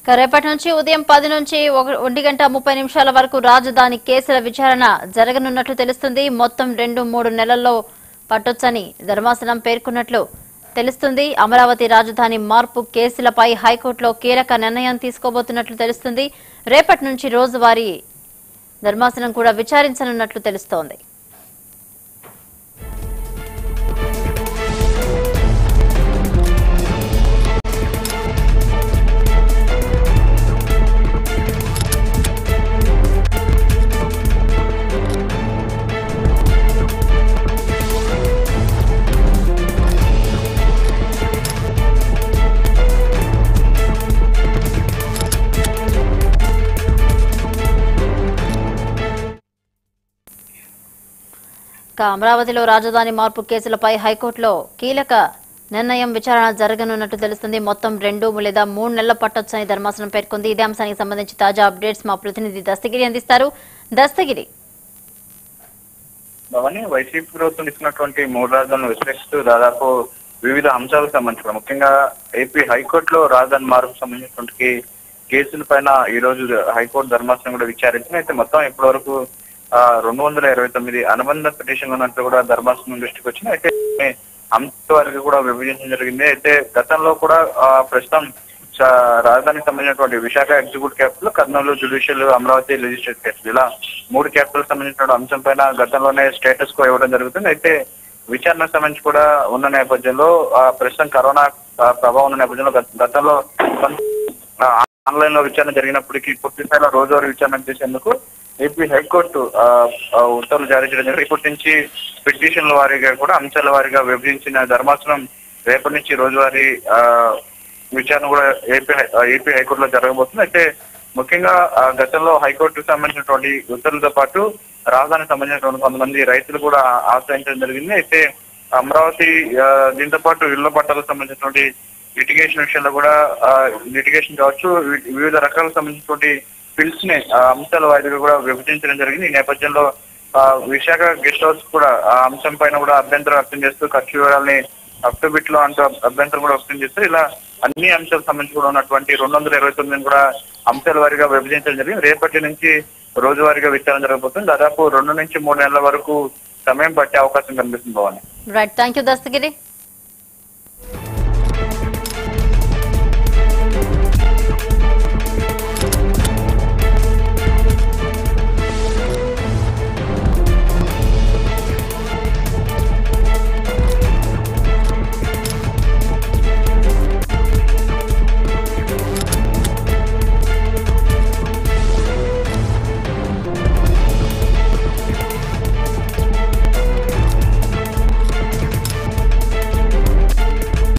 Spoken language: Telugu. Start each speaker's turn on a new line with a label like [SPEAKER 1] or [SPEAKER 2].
[SPEAKER 1] ఇక రేపటి నుంచి ఉదయం పది నుంచి ఒక- ఒంటి గంట ముప్పై నిమిషాల వరకు రాజధాని కేసుల విచారణ జరగనున్నట్లు తెలుస్తుంది మొత్తం రెండు మూడు నెలల్లో పట్టొచ్చని ధర్మాసనం పేర్కొన్నట్లు తెలుస్తుంది అమరావతి రాజధాని మార్పు కేసులపై హైకోర్టులో కీలక నిర్ణయం తీసుకోబోతున్నట్లు తెలుస్తుంది రేపటి నుంచి రోజువారీ ధర్మాసనం కూడా విచారించనున్నట్లు తెలుస్తోంది ఇక అమరావతిలో రాజధాని మార్పు కేసులపై హైకోర్టులో కీలక నిర్ణయం విచారణ జరగనున్నట్టు తెలుస్తుంది మొత్తం రెండు లేదా మూడు నెలల పట్టొచ్చని ధర్మాసనం పేర్కొంది ఇదే అంశానికి సంబంధించి తాజా అప్డేట్స్ మా ప్రతినిధి దస్తగిరి అందిస్తారు దస్తగిరి
[SPEAKER 2] భవని వైసీపీ ప్రభుత్వం ఇచ్చినటువంటి మూడు రాజధానులు విశ్లేషిస్తూ దాదాపు వివిధ అంశాలకు సంబంధించిన ముఖ్యంగా ఏపీ హైకోర్టులో రాజధాని మార్పుకు సంబంధించినటువంటి కేసుల పైన ఈ రోజు హైకోర్టు ధర్మాసనం కూడా విచారించింది అయితే మొత్తం ఇప్పటి వరకు రెండు వందల ఇరవై తొమ్మిది అనుబంధ పిటిషన్లు ఉన్నట్టు కూడా ధర్మాసనం దృష్టికి వచ్చింది అయితే అంశ వారికి కూడా విభజించడం జరిగింది అయితే గతంలో కూడా ఆ, ప్రస్తుతం చ- రాజధానికి సంబంధించినటువంటి Visakha executive capital Kurnool judicial Amaravati legislative capital ఇలా మూడు క్యాపిటల్ సంబంధించిన అంశం పైన గతంలోనే స్టేటస్ కో ఇవ్వడం జరుగుతుంది అయితే విచారణకు సంబంధించి కూడా ఉన్న నేపథ్యంలో ఆ, ప్రస్తుతం కరోనా ఆ, ప్రభావం ఉన్న నేపథ్యంలో గత- గతంలో కొంత, ఆ, ఆన్లైన్ లో విచారణ జరిగినప్పటికీ పూర్తి స్థాయిలో రోజువారీ విచారణ చేసేందుకు ఏపీ హైకోర్టు ఆ, ఆ, ఉత్తర్వులు జారీ చేయడం జరిగింది ఇప్పటి నుంచి పిటిషన్ల వారీగా కూడా అంశాల వారీగా విభజించిన ధర్మాసనం రేపటి నుంచి రోజువారీ ఆ, విచారణ కూడా ఏపీ హై- ఆ, ఏపీ హైకోర్టులో జరగబోతుంది అయితే ముఖ్యంగా ఆ, గతంలో హైకోర్టుకు సంబంధించినటువంటి ఉత్తర్వులతో పాటు రాజధానికి సంబంధించినటువంటి కొంతమంది రైతులు కూడా ఆశ్రయించడం జరిగింది అయితే అమరావతి ఆ, దీంతో పాటు ఇళ్ల పట్టాలకు సంబంధించినటువంటి లిటిగేషన్ విషయంలో కూడా లిటిగేషన్ కావచ్చు వి- వివిధ రకాలకు సంబంధించినటువంటి బిల్స్ ని ఆ, అంశాల వారీగా కూడా విభజించడం జరిగింది ఈ నేపథ్యంలో ఆ, విశాఖ గెస్ట్ హౌస్ కూడా ఆ అంశం పైన కూడా అభ్యంతరం వ్యక్తం చేస్తూ ఖర్చు వివరాలని అక్టోబిట్ లో అంటూ అభ్యంతరం కూడా వ్యక్తం చేస్తూ ఇలా అన్ని అంశాలకు సంబంధించి కూడా ఉన్నటువంటి రెండు వందల ఇరవై తొమ్మిదిని కూడా అంశాల వారీగా విభజించడం జరిగింది రేపటి నుంచి రోజువారీగా విచారణ జరగబోతుంది దాదాపు రెండు నుంచి మూడు నెలల వరకు సమయం పట్టే అవకాశం కనిపిస్తుంది Bhavani
[SPEAKER 1] right thank you Dastagiri